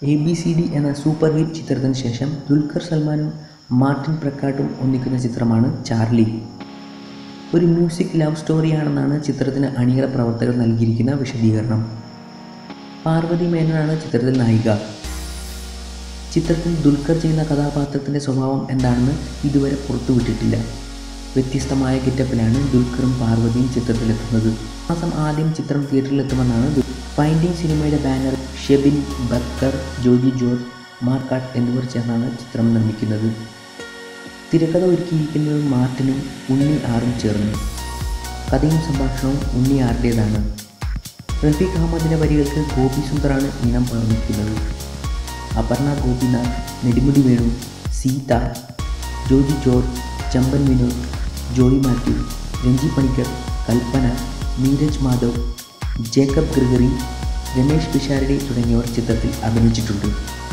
A B C D എന്ന super hit ചിത്രത്തിന് ശേഷം ദുൽഖർ സൽമാനും മാർട്ടിൻ പ്രക്കാട്ടും ഒന്നിക്കുന്ന ചിത്രമാണ് ചാർലി ഒരു മ്യൂസിക് ലവ് സ്റ്റോറിയാണെന്നാണ് ചിത്രത്തിന് അണിയറ പ്രവർത്തകർ നൽകിയിരിക്കുന്ന വിശദീകരണം പാർവതി മേനോനാണ് ചിത്രത്തിൽ നായിക ചിത്രത്തിൽ ദുൽഖർ ചെയ്യുന്ന കഥാപാത്രത്തിൻ്റെ സ്വഭാവം എന്താണെന്ന് ഇതുവരെ പുറത്തുവിട്ടിട്ടില്ല വ്യത്യസ്തമായ ഗെറ്റപ്പിലാണ് ദുൽഖറും പാർവതിയും ചിത്രത്തിലെത്തുന്നത് മാസം ആദ്യം ചിത്രം തിയേറ്ററിലെത്തുമെന്നാണ് ദു- ഫൈൻഡിങ് സിനിമയുടെ ബാനർ ഷെബിൻ ബക്കർ ജോജി ജോർജ് മാർക്കാട്ട് എന്നിവർ ചേർന്നാണ് ചിത്രം നിർമ്മിക്കുന്നത് തിരക്കഥ ഒരുക്കിയിരിക്കുന്നത് മാർട്ടിനും ഉണ്ണി ആറും ചേർന്ന് കഥയും സംഭാഷണവും ഉണ്ണി ആറിൻ്റേതാണ് റഫീഖ് അഹമ്മദിൻ്റെ വരികൾക്ക് ഗോപി സുന്ദറാണ് ഈണം പകർന്നിരിക്കുന്നത് അപർണ ഗോപിനാഥ് നെടുമുടി വേണു സീത ജോജി ജോർജ് ചമ്പൻ വിനോദ് ജോയി മാത്യു രഞ്ജി പണിക്കർ കൽപ്പന നീരജ് മാധവ് ജേക്കബ് ഗ്രിഗറി രമേഷ് പിഷാരടി തുടങ്ങിയവർ ചിത്രത്തിൽ അഭിനയിച്ചിട്ടുണ്ട്